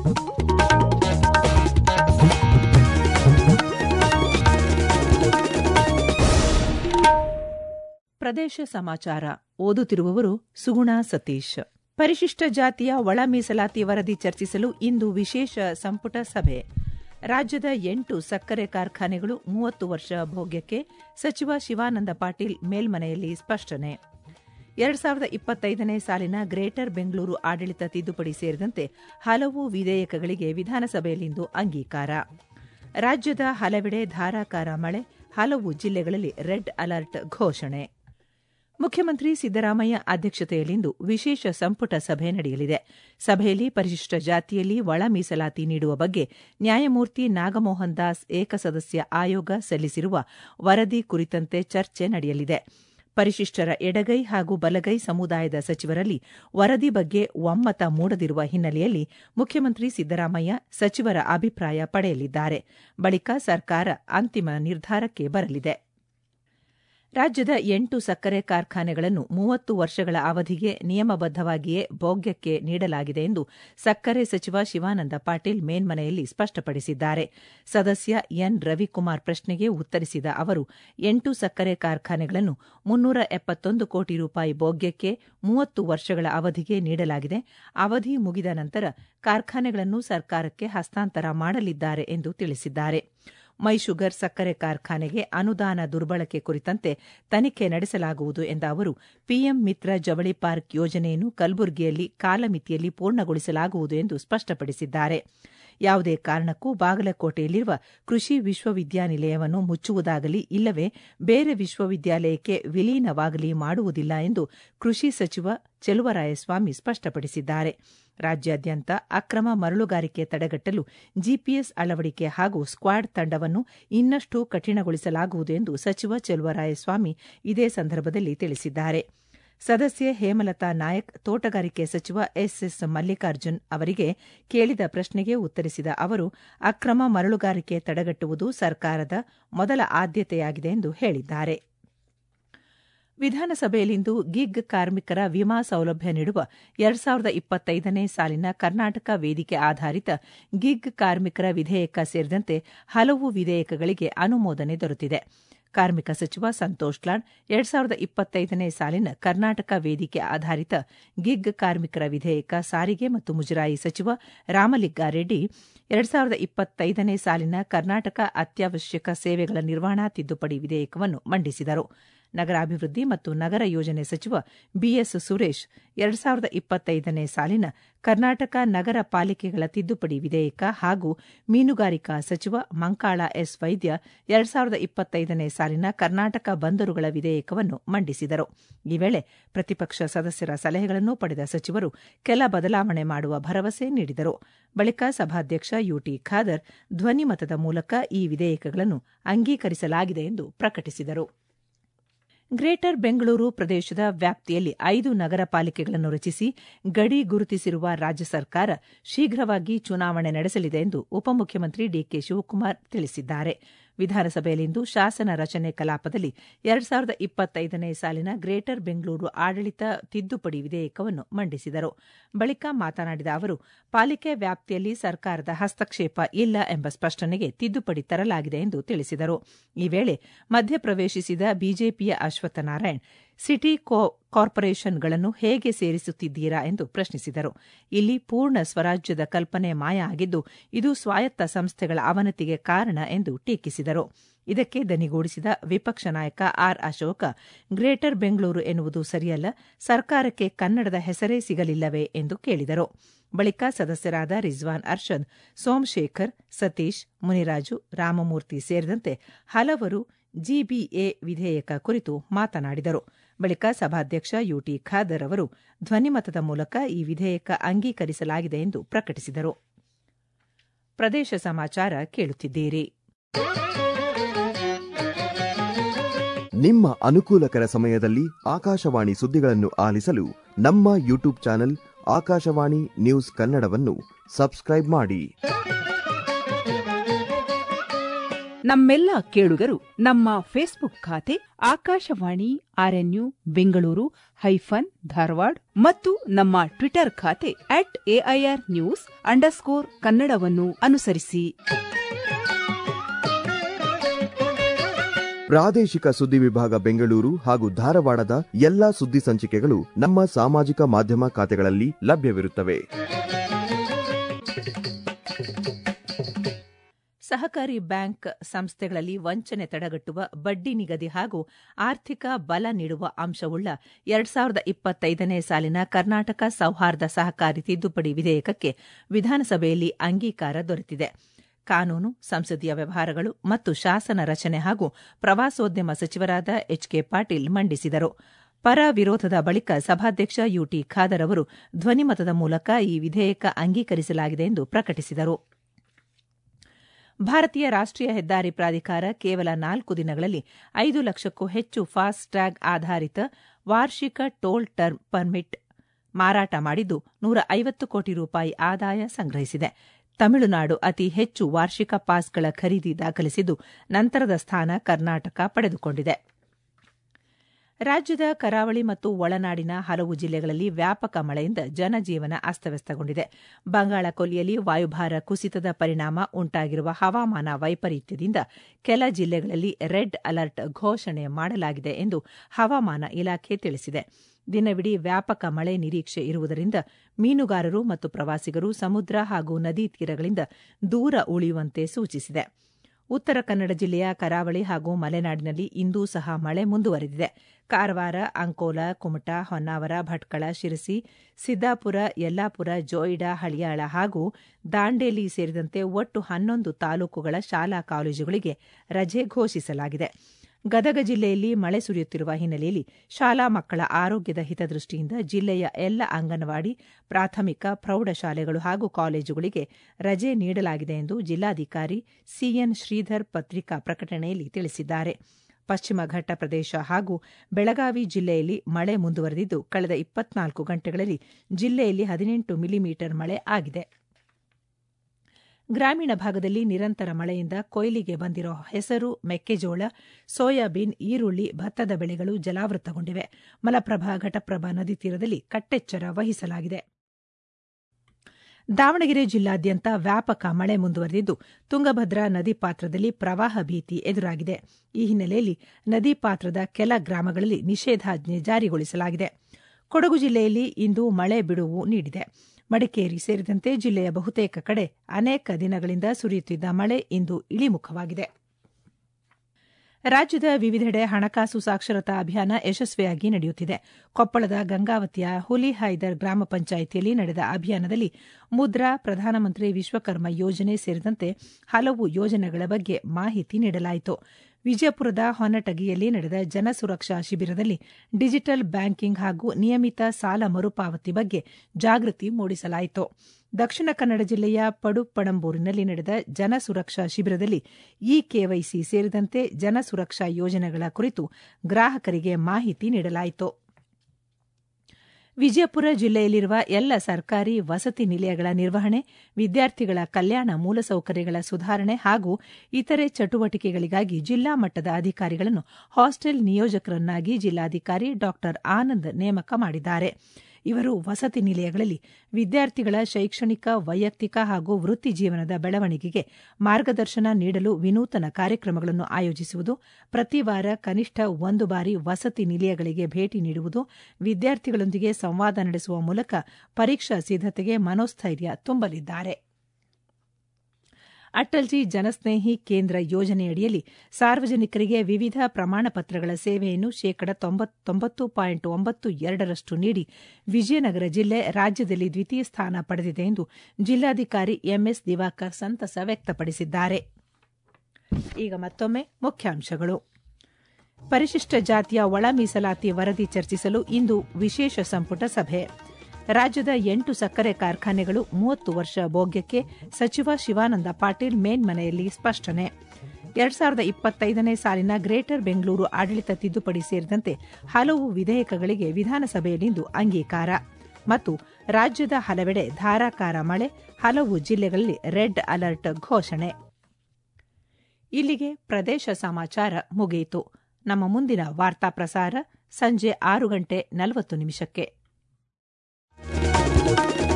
ಪ್ರದೇಶ ಸಮಾಚಾರ ಓದುತ್ತಿರುವವರು ಸುಗುಣ ಸತೀಶ್ ಪರಿಶಿಷ್ಟ ಜಾತಿಯ ಒಳ ಮೀಸಲಾತಿ ವರದಿ ಚರ್ಚಿಸಲು ಇಂದು ವಿಶೇಷ ಸಂಪುಟ ಸಭೆ ರಾಜ್ಯದ ಎಂಟು ಸಕ್ಕರೆ ಕಾರ್ಖಾನೆಗಳು ಮೂವತ್ತು ವರ್ಷ ಭೋಗ್ಯಕ್ಕೆ ಸಚಿವ ಶಿವಾನಂದ ಪಾಟೀಲ್ ಮೇಲ್ಮನೆಯಲ್ಲಿ ಸ್ಪಷ್ಟನೆ ಎರಡ್ ಸಾವಿರದ ಇಪ್ಪತ್ತೈದನೇ ಸಾಲಿನ ಗ್ರೇಟರ್ ಬೆಂಗಳೂರು ಆಡಳಿತ ತಿದ್ದುಪಡಿ ಸೇರಿದಂತೆ ಹಲವು ವಿಧೇಯಕಗಳಿಗೆ ವಿಧಾನಸಭೆಯಲ್ಲಿಂದು ಅಂಗೀಕಾರ ರಾಜ್ಯದ ಹಲವೆಡೆ ಧಾರಾಕಾರ ಮಳೆ ಹಲವು ಜಿಲ್ಲೆಗಳಲ್ಲಿ ರೆಡ್ ಅಲರ್ಟ್ ಘೋಷಣೆ ಮುಖ್ಯಮಂತ್ರಿ ಸಿದ್ದರಾಮಯ್ಯ ಅಧ್ಯಕ್ಷತೆಯಲ್ಲಿಂದು ವಿಶೇಷ ಸಂಪುಟ ಸಭೆ ನಡೆಯಲಿದೆ ಸಭೆಯಲ್ಲಿ ಪರಿಶಿಷ್ಟ ಜಾತಿಯಲ್ಲಿ ಒಳ ಮೀಸಲಾತಿ ನೀಡುವ ಬಗ್ಗೆ ನ್ಯಾಯಮೂರ್ತಿ ನಾಗಮೋಹನ್ ದಾಸ್ ಏಕಸದಸ್ಯ ಆಯೋಗ ಸಲ್ಲಿಸಿರುವ ವರದಿ ಕುರಿತಂತೆ ಚರ್ಚೆ ನಡೆಯಲಿದೆ ಪರಿಶಿಷ್ಟರ ಎಡಗೈ ಹಾಗೂ ಬಲಗೈ ಸಮುದಾಯದ ಸಚಿವರಲ್ಲಿ ವರದಿ ಬಗ್ಗೆ ಒಮ್ಮತ ಮೂಡದಿರುವ ಹಿನ್ನೆಲೆಯಲ್ಲಿ ಮುಖ್ಯಮಂತ್ರಿ ಸಿದ್ದರಾಮಯ್ಯ ಸಚಿವರ ಅಭಿಪ್ರಾಯ ಪಡೆಯಲಿದ್ದಾರೆ ಬಳಿಕ ಸರ್ಕಾರ ಅಂತಿಮ ನಿರ್ಧಾರಕ್ಕೆ ಬರಲಿದೆ ರಾಜ್ಯದ ಎಂಟು ಸಕ್ಕರೆ ಕಾರ್ಖಾನೆಗಳನ್ನು ಮೂವತ್ತು ವರ್ಷಗಳ ಅವಧಿಗೆ ನಿಯಮಬದ್ದವಾಗಿಯೇ ಭೋಗ್ಯಕ್ಕೆ ನೀಡಲಾಗಿದೆ ಎಂದು ಸಕ್ಕರೆ ಸಚಿವ ಶಿವಾನಂದ ಪಾಟೀಲ್ ಮೇಲ್ಮನೆಯಲ್ಲಿ ಸ್ಪಷ್ಟಪಡಿಸಿದ್ದಾರೆ ಸದಸ್ಯ ಎನ್ ರವಿಕುಮಾರ್ ಪ್ರಶ್ನೆಗೆ ಉತ್ತರಿಸಿದ ಅವರು ಎಂಟು ಸಕ್ಕರೆ ಕಾರ್ಖಾನೆಗಳನ್ನು ಮುನ್ನೂರ ಎಪ್ಪತ್ತೊಂದು ಕೋಟಿ ರೂಪಾಯಿ ಭೋಗ್ಯಕ್ಕೆ ಮೂವತ್ತು ವರ್ಷಗಳ ಅವಧಿಗೆ ನೀಡಲಾಗಿದೆ ಅವಧಿ ಮುಗಿದ ನಂತರ ಕಾರ್ಖಾನೆಗಳನ್ನು ಸರ್ಕಾರಕ್ಕೆ ಹಸ್ತಾಂತರ ಮಾಡಲಿದ್ದಾರೆ ಎಂದು ತಿಳಿಸಿದ್ದಾರೆ ಮೈಶುಗರ್ ಸಕ್ಕರೆ ಕಾರ್ಖಾನೆಗೆ ಅನುದಾನ ದುರ್ಬಳಕೆ ಕುರಿತಂತೆ ತನಿಖೆ ನಡೆಸಲಾಗುವುದು ಎಂದ ಅವರು ಪಿಎಂ ಮಿತ್ರ ಜವಳಿ ಪಾರ್ಕ್ ಯೋಜನೆಯನ್ನು ಕಲಬುರಗಿಯಲ್ಲಿ ಕಾಲಮಿತಿಯಲ್ಲಿ ಪೂರ್ಣಗೊಳಿಸಲಾಗುವುದು ಎಂದು ಸ್ಪಷ್ಟಪಡಿಸಿದ್ದಾರೆ ಯಾವುದೇ ಕಾರಣಕ್ಕೂ ಬಾಗಲಕೋಟೆಯಲ್ಲಿರುವ ಕೃಷಿ ವಿಶ್ವವಿದ್ಯಾನಿಲಯವನ್ನು ಮುಚ್ಚುವುದಾಗಲಿ ಇಲ್ಲವೇ ಬೇರೆ ವಿಶ್ವವಿದ್ಯಾಲಯಕ್ಕೆ ವಿಲೀನವಾಗಲಿ ಮಾಡುವುದಿಲ್ಲ ಎಂದು ಕೃಷಿ ಸಚಿವ ಚೆಲುವರಾಯಸ್ವಾಮಿ ಸ್ಪಷ್ಟಪಡಿಸಿದ್ದಾರೆ ರಾಜ್ಯಾದ್ಯಂತ ಅಕ್ರಮ ಮರಳುಗಾರಿಕೆ ತಡೆಗಟ್ಟಲು ಜಿಪಿಎಸ್ ಅಳವಡಿಕೆ ಹಾಗೂ ಸ್ಕ್ವಾಡ್ ತಂಡವನ್ನು ಇನ್ನಷ್ಟು ಕಠಿಣಗೊಳಿಸಲಾಗುವುದು ಎಂದು ಸಚಿವ ಚೆಲುವರಾಯಸ್ವಾಮಿ ಇದೇ ಸಂದರ್ಭದಲ್ಲಿ ತಿಳಿಸಿದ್ದಾರೆ ಸದಸ್ಯೆ ಹೇಮಲತಾ ನಾಯಕ್ ತೋಟಗಾರಿಕೆ ಸಚಿವ ಎಸ್ಎಸ್ ಮಲ್ಲಿಕಾರ್ಜುನ್ ಅವರಿಗೆ ಕೇಳಿದ ಪ್ರಶ್ನೆಗೆ ಉತ್ತರಿಸಿದ ಅವರು ಅಕ್ರಮ ಮರಳುಗಾರಿಕೆ ತಡೆಗಟ್ಟುವುದು ಸರ್ಕಾರದ ಮೊದಲ ಆದ್ಯತೆಯಾಗಿದೆ ಎಂದು ಹೇಳಿದ್ದಾರೆ ವಿಧಾನಸಭೆಯಲ್ಲಿಂದು ಗಿಗ್ ಕಾರ್ಮಿಕರ ವಿಮಾ ಸೌಲಭ್ಯ ನೀಡುವ ಎರಡ್ ಸಾವಿರದ ಇಪ್ಪತ್ತೈದನೇ ಸಾಲಿನ ಕರ್ನಾಟಕ ವೇದಿಕೆ ಆಧಾರಿತ ಗಿಗ್ ಕಾರ್ಮಿಕರ ವಿಧೇಯಕ ಸೇರಿದಂತೆ ಹಲವು ವಿಧೇಯಕಗಳಿಗೆ ಅನುಮೋದನೆ ದೊರೆತಿದೆ ಕಾರ್ಮಿಕ ಸಚಿವ ಸಂತೋಷ್ ಲಾಡ್ ಎರಡ್ ಸಾವಿರದ ಇಪ್ಪತ್ತೈದನೇ ಸಾಲಿನ ಕರ್ನಾಟಕ ವೇದಿಕೆ ಆಧಾರಿತ ಗಿಗ್ ಕಾರ್ಮಿಕರ ವಿಧೇಯಕ ಸಾರಿಗೆ ಮತ್ತು ಮುಜರಾಯಿ ಸಚಿವ ರಾಮಲಿಂಗಾರೆಡ್ಡಿ ಎರಡ್ ಸಾವಿರದ ಇಪ್ಪತ್ತೈದನೇ ಸಾಲಿನ ಕರ್ನಾಟಕ ಅತ್ಯವಶ್ಯಕ ಸೇವೆಗಳ ನಿರ್ವಹಣಾ ತಿದ್ದುಪಡಿ ವಿಧೇಯಕವನ್ನು ಮಂಡಿಸಿದರು ನಗರಾಭಿವೃದ್ಧಿ ಮತ್ತು ನಗರ ಯೋಜನೆ ಸಚಿವ ಬಿಎಸ್ ಸುರೇಶ್ ಎರಡ್ ಸಾವಿರದ ಇಪ್ಪತ್ತೈದನೇ ಸಾಲಿನ ಕರ್ನಾಟಕ ನಗರ ಪಾಲಿಕೆಗಳ ತಿದ್ದುಪಡಿ ವಿಧೇಯಕ ಹಾಗೂ ಮೀನುಗಾರಿಕಾ ಸಚಿವ ಮಂಕಾಳ ಎಸ್ ವೈದ್ಯ ಎರಡ್ ಸಾವಿರದ ಇಪ್ಪತ್ತೈದನೇ ಸಾಲಿನ ಕರ್ನಾಟಕ ಬಂದರುಗಳ ವಿಧೇಯಕವನ್ನು ಮಂಡಿಸಿದರು ಈ ವೇಳೆ ಪ್ರತಿಪಕ್ಷ ಸದಸ್ಯರ ಸಲಹೆಗಳನ್ನು ಪಡೆದ ಸಚಿವರು ಕೆಲ ಬದಲಾವಣೆ ಮಾಡುವ ಭರವಸೆ ನೀಡಿದರು ಬಳಿಕ ಸಭಾಧ್ಯಕ್ಷ ಯುಟಿ ಖಾದರ್ ಧ್ವನಿಮತದ ಮೂಲಕ ಈ ವಿಧೇಯಕಗಳನ್ನು ಅಂಗೀಕರಿಸಲಾಗಿದೆ ಎಂದು ಪ್ರಕಟಿಸಿದರು ಗ್ರೇಟರ್ ಬೆಂಗಳೂರು ಪ್ರದೇಶದ ವ್ಯಾಪ್ತಿಯಲ್ಲಿ ಐದು ನಗರ ಪಾಲಿಕೆಗಳನ್ನು ರಚಿಸಿ ಗಡಿ ಗುರುತಿಸಿರುವ ರಾಜ್ಯ ಸರ್ಕಾರ ಶೀಘ್ರವಾಗಿ ಚುನಾವಣೆ ನಡೆಸಲಿದೆ ಎಂದು ಉಪಮುಖ್ಯಮಂತ್ರಿ ಡಿಕೆ ಶಿವಕುಮಾರ್ ತಿಳಿಸಿದ್ದಾರೆ ವಿಧಾನಸಭೆಯಲ್ಲಿಂದು ಶಾಸನ ರಚನೆ ಕಲಾಪದಲ್ಲಿ ಎರಡ್ ಸಾವಿರದ ಇಪ್ಪತ್ತೈದನೇ ಸಾಲಿನ ಗ್ರೇಟರ್ ಬೆಂಗಳೂರು ಆಡಳಿತ ತಿದ್ದುಪಡಿ ವಿಧೇಯಕವನ್ನು ಮಂಡಿಸಿದರು ಬಳಿಕ ಮಾತನಾಡಿದ ಅವರು ಪಾಲಿಕೆ ವ್ಯಾಪ್ತಿಯಲ್ಲಿ ಸರ್ಕಾರದ ಹಸ್ತಕ್ಷೇಪ ಇಲ್ಲ ಎಂಬ ಸ್ಪಷ್ಟನೆಗೆ ತಿದ್ದುಪಡಿ ತರಲಾಗಿದೆ ಎಂದು ತಿಳಿಸಿದರು ಈ ವೇಳೆ ಮಧ್ಯಪ್ರವೇಶಿಸಿದ ಬಿಜೆಪಿಯ ಅಶ್ವತ್ಥನಾರಾಯಣ್ ಸಿಟಿ ಕಾರ್ಪೊರೇಷನ್ಗಳನ್ನು ಹೇಗೆ ಸೇರಿಸುತ್ತಿದ್ದೀರಾ ಎಂದು ಪ್ರಶ್ನಿಸಿದರು ಇಲ್ಲಿ ಪೂರ್ಣ ಸ್ವರಾಜ್ಯದ ಕಲ್ಪನೆ ಮಾಯ ಆಗಿದ್ದು ಇದು ಸ್ವಾಯತ್ತ ಸಂಸ್ಥೆಗಳ ಅವನತಿಗೆ ಕಾರಣ ಎಂದು ಟೀಕಿಸಿದರು ಇದಕ್ಕೆ ದನಿಗೂಡಿಸಿದ ವಿಪಕ್ಷ ನಾಯಕ ಆರ್ ಅಶೋಕ ಗ್ರೇಟರ್ ಬೆಂಗಳೂರು ಎನ್ನುವುದು ಸರಿಯಲ್ಲ ಸರ್ಕಾರಕ್ಕೆ ಕನ್ನಡದ ಹೆಸರೇ ಸಿಗಲಿಲ್ಲವೇ ಎಂದು ಕೇಳಿದರು ಬಳಿಕ ಸದಸ್ಯರಾದ ರಿಜ್ವಾನ್ ಅರ್ಷದ್ ಸೋಮಶೇಖರ್ ಸತೀಶ್ ಮುನಿರಾಜು ರಾಮಮೂರ್ತಿ ಸೇರಿದಂತೆ ಹಲವರು ಜಿಬಿಎ ವಿಧೇಯಕ ಕುರಿತು ಮಾತನಾಡಿದರು ಬಳಿಕ ಸಭಾಧ್ಯಕ್ಷ ಯುಟಿ ಖಾದರ್ ಅವರು ಧ್ವನಿಮತದ ಮೂಲಕ ಈ ವಿಧೇಯಕ ಅಂಗೀಕರಿಸಲಾಗಿದೆ ಎಂದು ಪ್ರಕಟಿಸಿದರು ಪ್ರದೇಶ ಸಮಾಚಾರ ಕೇಳುತ್ತಿದ್ದೀರಿ ನಿಮ್ಮ ಅನುಕೂಲಕರ ಸಮಯದಲ್ಲಿ ಆಕಾಶವಾಣಿ ಸುದ್ದಿಗಳನ್ನು ಆಲಿಸಲು ನಮ್ಮ ಯೂಟ್ಯೂಬ್ ಚಾನೆಲ್ ಆಕಾಶವಾಣಿ ನ್ಯೂಸ್ ಕನ್ನಡವನ್ನು ಸಬ್ಸ್ಕ್ರೈಬ್ ಮಾಡಿ ನಮ್ಮೆಲ್ಲ ಕೇಳುಗರು ನಮ್ಮ ಫೇಸ್ಬುಕ್ ಖಾತೆ ಆಕಾಶವಾಣಿ ಆರ್ಎನ್ಯು ಬೆಂಗಳೂರು ಹೈಫನ್ ಧಾರವಾಡ ಮತ್ತು ನಮ್ಮ ಟ್ವಿಟರ್ ಖಾತೆ ಅಟ್ ಎಐಆರ್ ನ್ಯೂಸ್ ಅಂಡರ್ಸ್ಕೋರ್ ಕನ್ನಡವನ್ನು ಅನುಸರಿಸಿ ಪ್ರಾದೇಶಿಕ ಸುದ್ದಿ ವಿಭಾಗ ಬೆಂಗಳೂರು ಹಾಗೂ ಧಾರವಾಡದ ಎಲ್ಲಾ ಸುದ್ದಿ ಸಂಚಿಕೆಗಳು ನಮ್ಮ ಸಾಮಾಜಿಕ ಮಾಧ್ಯಮ ಖಾತೆಗಳಲ್ಲಿ ಲಭ್ಯವಿರುತ್ತವೆ ಸಹಕಾರಿ ಬ್ಯಾಂಕ್ ಸಂಸ್ಥೆಗಳಲ್ಲಿ ವಂಚನೆ ತಡೆಗಟ್ಟುವ ಬಡ್ಡಿ ನಿಗದಿ ಹಾಗೂ ಆರ್ಥಿಕ ಬಲ ನೀಡುವ ಅಂಶವುಳ್ಳ ಎರಡ್ ಸಾವಿರದ ಇಪ್ಪತ್ತೈದನೇ ಸಾಲಿನ ಕರ್ನಾಟಕ ಸೌಹಾರ್ದ ಸಹಕಾರಿ ತಿದ್ದುಪಡಿ ವಿಧೇಯಕಕ್ಕೆ ವಿಧಾನಸಭೆಯಲ್ಲಿ ಅಂಗೀಕಾರ ದೊರೆತಿದೆ ಕಾನೂನು ಸಂಸದೀಯ ವ್ಯವಹಾರಗಳು ಮತ್ತು ಶಾಸನ ರಚನೆ ಹಾಗೂ ಪ್ರವಾಸೋದ್ಯಮ ಸಚಿವರಾದ ಎಚ್ಕೆ ಪಾಟೀಲ್ ಮಂಡಿಸಿದರು ಪರ ವಿರೋಧದ ಬಳಿಕ ಸಭಾಧ್ಯಕ್ಷ ಯುಟಿ ಖಾದರ್ ಅವರು ಧ್ವನಿಮತದ ಮೂಲಕ ಈ ವಿಧೇಯಕ ಅಂಗೀಕರಿಸಲಾಗಿದೆ ಎಂದು ಪ್ರಕಟಿಸಿದರು ಭಾರತೀಯ ರಾಷ್ಟೀಯ ಹೆದ್ದಾರಿ ಪ್ರಾಧಿಕಾರ ಕೇವಲ ನಾಲ್ಕು ದಿನಗಳಲ್ಲಿ ಐದು ಲಕ್ಷಕ್ಕೂ ಹೆಚ್ಚು ಫಾಸ್ಟ್ ಟ್ಯಾಗ್ ಆಧಾರಿತ ವಾರ್ಷಿಕ ಟೋಲ್ ಟರ್ಮ್ ಪರ್ಮಿಟ್ ಮಾರಾಟ ಮಾಡಿದ್ದು ನೂರ ಐವತ್ತು ಕೋಟಿ ರೂಪಾಯಿ ಆದಾಯ ಸಂಗ್ರಹಿಸಿದೆ ತಮಿಳುನಾಡು ಅತಿ ಹೆಚ್ಚು ವಾರ್ಷಿಕ ಪಾಸ್ಗಳ ಖರೀದಿ ದಾಖಲಿಸಿದ್ದು ನಂತರದ ಸ್ಥಾನ ಕರ್ನಾಟಕ ಪಡೆದುಕೊಂಡಿದೆ ರಾಜ್ಯದ ಕರಾವಳಿ ಮತ್ತು ಒಳನಾಡಿನ ಹಲವು ಜಿಲ್ಲೆಗಳಲ್ಲಿ ವ್ಯಾಪಕ ಮಳೆಯಿಂದ ಜನಜೀವನ ಅಸ್ತವ್ಯಸ್ತಗೊಂಡಿದೆ ಬಂಗಾಳ ಕೊಲ್ಲಿಯಲ್ಲಿ ವಾಯುಭಾರ ಕುಸಿತದ ಪರಿಣಾಮ ಉಂಟಾಗಿರುವ ಹವಾಮಾನ ವೈಪರೀತ್ಯದಿಂದ ಕೆಲ ಜಿಲ್ಲೆಗಳಲ್ಲಿ ರೆಡ್ ಅಲರ್ಟ್ ಘೋಷಣೆ ಮಾಡಲಾಗಿದೆ ಎಂದು ಹವಾಮಾನ ಇಲಾಖೆ ತಿಳಿಸಿದೆ ದಿನವಿಡೀ ವ್ಯಾಪಕ ಮಳೆ ನಿರೀಕ್ಷೆ ಇರುವುದರಿಂದ ಮೀನುಗಾರರು ಮತ್ತು ಪ್ರವಾಸಿಗರು ಸಮುದ್ರ ಹಾಗೂ ನದಿ ತೀರಗಳಿಂದ ದೂರ ಉಳಿಯುವಂತೆ ಸೂಚಿಸಿದೆ ಉತ್ತರ ಕನ್ನಡ ಜಿಲ್ಲೆಯ ಕರಾವಳಿ ಹಾಗೂ ಮಲೆನಾಡಿನಲ್ಲಿ ಇಂದೂ ಸಹ ಮಳೆ ಮುಂದುವರೆದಿದೆ ಕಾರವಾರ ಅಂಕೋಲ ಕುಮಟಾ ಹೊನ್ನಾವರ ಭಟ್ಕಳ ಶಿರಸಿ ಸಿದ್ದಾಪುರ ಯಲ್ಲಾಪುರ ಜೋಯಿಡಾ ಹಳಿಯಾಳ ಹಾಗೂ ದಾಂಡೇಲಿ ಸೇರಿದಂತೆ ಒಟ್ಟು ಹನ್ನೊಂದು ತಾಲೂಕುಗಳ ಶಾಲಾ ಕಾಲೇಜುಗಳಿಗೆ ರಜೆ ಘೋಷಿಸಲಾಗಿದೆ ಗದಗ ಜಿಲ್ಲೆಯಲ್ಲಿ ಮಳೆ ಸುರಿಯುತ್ತಿರುವ ಹಿನ್ನೆಲೆಯಲ್ಲಿ ಶಾಲಾ ಮಕ್ಕಳ ಆರೋಗ್ಯದ ಹಿತದೃಷ್ಟಿಯಿಂದ ಜಿಲ್ಲೆಯ ಎಲ್ಲ ಅಂಗನವಾಡಿ ಪ್ರಾಥಮಿಕ ಪ್ರೌಢಶಾಲೆಗಳು ಹಾಗೂ ಕಾಲೇಜುಗಳಿಗೆ ರಜೆ ನೀಡಲಾಗಿದೆ ಎಂದು ಜಿಲ್ಲಾಧಿಕಾರಿ ಸಿಎನ್ ಶ್ರೀಧರ್ ಪತ್ರಿಕಾ ಪ್ರಕಟಣೆಯಲ್ಲಿ ತಿಳಿಸಿದ್ದಾರೆ ಪಶ್ಚಿಮ ಘಟ್ಟ ಪ್ರದೇಶ ಹಾಗೂ ಬೆಳಗಾವಿ ಜಿಲ್ಲೆಯಲ್ಲಿ ಮಳೆ ಮುಂದುವರೆದಿದ್ದು ಕಳೆದ ಇಪ್ಪತ್ನಾಲ್ಕು ಗಂಟೆಗಳಲ್ಲಿ ಜಿಲ್ಲೆಯಲ್ಲಿ ಹದಿನೆಂಟು ಮಿಲಿಮೀಟರ್ ಮಳೆ ಆಗಿದೆ ಗ್ರಾಮೀಣ ಭಾಗದಲ್ಲಿ ನಿರಂತರ ಮಳೆಯಿಂದ ಕೊಯ್ಲಿಗೆ ಬಂದಿರೋ ಹೆಸರು ಮೆಕ್ಕೆಜೋಳ ಸೋಯಾಬೀನ್ ಈರುಳ್ಳಿ ಭತ್ತದ ಬೆಳೆಗಳು ಜಲಾವೃತಗೊಂಡಿವೆ ಮಲಪ್ರಭಾ ಘಟಪ್ರಭಾ ನದಿ ತೀರದಲ್ಲಿ ಕಟ್ಟೆಚ್ಚರ ವಹಿಸಲಾಗಿದೆ ದಾವಣಗೆರೆ ಜಿಲ್ಲಾದ್ಯಂತ ವ್ಯಾಪಕ ಮಳೆ ಮುಂದುವರೆದಿದ್ದು ತುಂಗಭದ್ರಾ ನದಿ ಪಾತ್ರದಲ್ಲಿ ಪ್ರವಾಹ ಭೀತಿ ಎದುರಾಗಿದೆ ಈ ಹಿನ್ನೆಲೆಯಲ್ಲಿ ನದಿ ಪಾತ್ರದ ಕೆಲ ಗ್ರಾಮಗಳಲ್ಲಿ ನಿಷೇಧಾಜ್ಞೆ ಜಾರಿಗೊಳಿಸಲಾಗಿದೆ ಕೊಡಗು ಜಿಲ್ಲೆಯಲ್ಲಿ ಇಂದು ಮಳೆ ಬಿಡುವು ನೀಡಿದೆ ಮಡಿಕೇರಿ ಸೇರಿದಂತೆ ಜಿಲ್ಲೆಯ ಬಹುತೇಕ ಕಡೆ ಅನೇಕ ದಿನಗಳಿಂದ ಸುರಿಯುತ್ತಿದ್ದ ಮಳೆ ಇಂದು ಇಳಿಮುಖವಾಗಿದೆ ರಾಜ್ಯದ ವಿವಿಧೆಡೆ ಹಣಕಾಸು ಸಾಕ್ಷರತಾ ಅಭಿಯಾನ ಯಶಸ್ವಿಯಾಗಿ ನಡೆಯುತ್ತಿದೆ ಕೊಪ್ಪಳದ ಗಂಗಾವತಿಯ ಹುಲಿಹೈದರ್ ಗ್ರಾಮ ಪಂಚಾಯಿತಿಯಲ್ಲಿ ನಡೆದ ಅಭಿಯಾನದಲ್ಲಿ ಮುದ್ರಾ ಪ್ರಧಾನಮಂತ್ರಿ ವಿಶ್ವಕರ್ಮ ಯೋಜನೆ ಸೇರಿದಂತೆ ಹಲವು ಯೋಜನೆಗಳ ಬಗ್ಗೆ ಮಾಹಿತಿ ನೀಡಲಾಯಿತು ವಿಜಯಪುರದ ಹೊನ್ನಟಗಿಯಲ್ಲಿ ನಡೆದ ಜನಸುರಕ್ಷಾ ಶಿಬಿರದಲ್ಲಿ ಡಿಜಿಟಲ್ ಬ್ಯಾಂಕಿಂಗ್ ಹಾಗೂ ನಿಯಮಿತ ಸಾಲ ಮರುಪಾವತಿ ಬಗ್ಗೆ ಜಾಗೃತಿ ಮೂಡಿಸಲಾಯಿತು ದಕ್ಷಿಣ ಕನ್ನಡ ಜಿಲ್ಲೆಯ ಪಡುಪಣಂಬೂರಿನಲ್ಲಿ ನಡೆದ ಜನಸುರಕ್ಷಾ ಶಿಬಿರದಲ್ಲಿ ಇ ಕೆವೈಸಿ ಸೇರಿದಂತೆ ಜನಸುರಕ್ಷಾ ಯೋಜನೆಗಳ ಕುರಿತು ಗ್ರಾಹಕರಿಗೆ ಮಾಹಿತಿ ನೀಡಲಾಯಿತು ವಿಜಯಪುರ ಜಿಲ್ಲೆಯಲ್ಲಿರುವ ಎಲ್ಲ ಸರ್ಕಾರಿ ವಸತಿ ನಿಲಯಗಳ ನಿರ್ವಹಣೆ ವಿದ್ಯಾರ್ಥಿಗಳ ಕಲ್ಯಾಣ ಮೂಲಸೌಕರ್ಯಗಳ ಸುಧಾರಣೆ ಹಾಗೂ ಇತರೆ ಚಟುವಟಿಕೆಗಳಿಗಾಗಿ ಜಿಲ್ಲಾ ಮಟ್ಟದ ಅಧಿಕಾರಿಗಳನ್ನು ಹಾಸ್ಟೆಲ್ ನಿಯೋಜಕರನ್ನಾಗಿ ಜಿಲ್ಲಾಧಿಕಾರಿ ಡಾ ಆನಂದ್ ನೇಮಕ ಮಾಡಿದ್ದಾರೆ ಇವರು ವಸತಿ ನಿಲಯಗಳಲ್ಲಿ ವಿದ್ಯಾರ್ಥಿಗಳ ಶೈಕ್ಷಣಿಕ ವೈಯಕ್ತಿಕ ಹಾಗೂ ವೃತ್ತಿ ಜೀವನದ ಬೆಳವಣಿಗೆಗೆ ಮಾರ್ಗದರ್ಶನ ನೀಡಲು ವಿನೂತನ ಕಾರ್ಯಕ್ರಮಗಳನ್ನು ಆಯೋಜಿಸುವುದು ಪ್ರತಿ ವಾರ ಕನಿಷ್ಠ ಒಂದು ಬಾರಿ ವಸತಿ ನಿಲಯಗಳಿಗೆ ಭೇಟಿ ನೀಡುವುದು ವಿದ್ಯಾರ್ಥಿಗಳೊಂದಿಗೆ ಸಂವಾದ ನಡೆಸುವ ಮೂಲಕ ಪರೀಕ್ಷಾ ಸಿದ್ದತೆಗೆ ಮನೋಸ್ಥೈರ್ಯ ತುಂಬಲಿದ್ದಾರೆ ಅಟಲ್ಜಿ ಜನಸ್ನೇಹಿ ಕೇಂದ್ರ ಯೋಜನೆಯಡಿಯಲ್ಲಿ ಸಾರ್ವಜನಿಕರಿಗೆ ವಿವಿಧ ಪ್ರಮಾಣ ಪತ್ರಗಳ ಸೇವೆಯನ್ನು ಶೇಕಡ ತೊಂಬತ್ತು ಪಾಯಿಂಟ್ ಒಂಬತ್ತು ಎರಡರಷ್ಟು ನೀಡಿ ವಿಜಯನಗರ ಜಿಲ್ಲೆ ರಾಜ್ಯದಲ್ಲಿ ದ್ವಿತೀಯ ಸ್ಥಾನ ಪಡೆದಿದೆ ಎಂದು ಜಿಲ್ಲಾಧಿಕಾರಿ ಎಂಎಸ್ ದಿವಾಕರ್ ಸಂತಸ ವ್ಯಕ್ತಪಡಿಸಿದ್ದಾರೆ ಈಗ ಮತ್ತೊಮ್ಮೆ ಮುಖ್ಯಾಂಶಗಳು ಪರಿಶಿಷ್ಟ ಜಾತಿಯ ಒಳ ಮೀಸಲಾತಿ ವರದಿ ಚರ್ಚಿಸಲು ಇಂದು ವಿಶೇಷ ಸಂಪುಟ ಸಭೆ ರಾಜ್ಯದ ಎಂಟು ಸಕ್ಕರೆ ಕಾರ್ಖಾನೆಗಳು ಮೂವತ್ತು ವರ್ಷ ಭೋಗ್ಯಕ್ಕೆ ಸಚಿವ ಶಿವಾನಂದ ಪಾಟೀಲ್ ಮೇಲ್ಮನೆಯಲ್ಲಿ ಸ್ಪಷ್ಟನೆ ಎರಡ್ ಸಾವಿರದ ಇಪ್ಪತ್ತೈದನೇ ಸಾಲಿನ ಗ್ರೇಟರ್ ಬೆಂಗಳೂರು ಆಡಳಿತ ತಿದ್ದುಪಡಿ ಸೇರಿದಂತೆ ಹಲವು ವಿಧೇಯಕಗಳಿಗೆ ವಿಧಾನಸಭೆಯಲ್ಲಿಂದು ಅಂಗೀಕಾರ ಮತ್ತು ರಾಜ್ಯದ ಹಲವೆಡೆ ಧಾರಾಕಾರ ಮಳೆ ಹಲವು ಜಿಲ್ಲೆಗಳಲ್ಲಿ ರೆಡ್ ಅಲರ್ಟ್ ಘೋಷಣೆ ಇಲ್ಲಿಗೆ ಪ್ರದೇಶ ಸಮಾಚಾರ ಮುಗಿಯಿತು ನಮ್ಮ ಮುಂದಿನ ವಾರ್ತಾ ಪ್ರಸಾರ ಸಂಜೆ ಆರು ಗಂಟೆ ನಲವತ್ತು ನಿಮಿಷಕ್ಕೆ